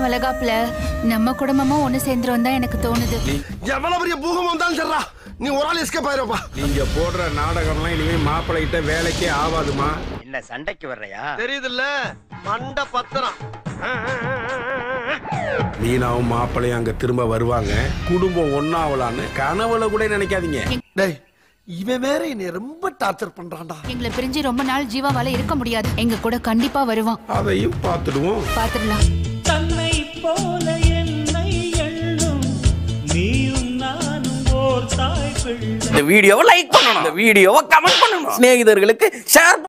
அண்ணன் வளகாப்புல நம்ம குடும்பமும் ஒண்ணு சேர்ந்துரும் தான் எனக்கு தோணுது எவ்வளவு பெரிய பூகம் வந்தாலும் சரிடா நீ ஒரு ஆள் எஸ்கேப் ஆயிருப்பா நீங்க போடுற நாடகம்லாம் இனிமே மாப்பிள்ளைகிட்ட வேலைக்கே ஆகாதுமா என்ன சண்டைக்கு வர்றையா தெரியுதுல்ல மண்ட பத்திரம் மீனாவும் மாப்பிள்ளையும் அங்க திரும்ப வருவாங்க குடும்பம் ஒன்னாவலான்னு கனவுல கூட நினைக்காதீங்க டேய் இவன் வேற என்னை ரொம்ப டார்ச்சர் பண்றான்டா எங்களை பிரிஞ்சு ரொம்ப நாள் ஜீவாவால இருக்க முடியாது எங்க கூட கண்டிப்பா வருவான் அதையும் பார்த்துடுவோம் பாத்துடலாம் தன்னை போல என்னை எண்ணும் நீயும் நானும் ஓர் தாய் பிள்ளை இந்த வீடியோவை லைக் பண்ணணும் இந்த வீடியோவை கமெண்ட் பண்ணணும் சிநேகிதர்களுக்கு ஷேர்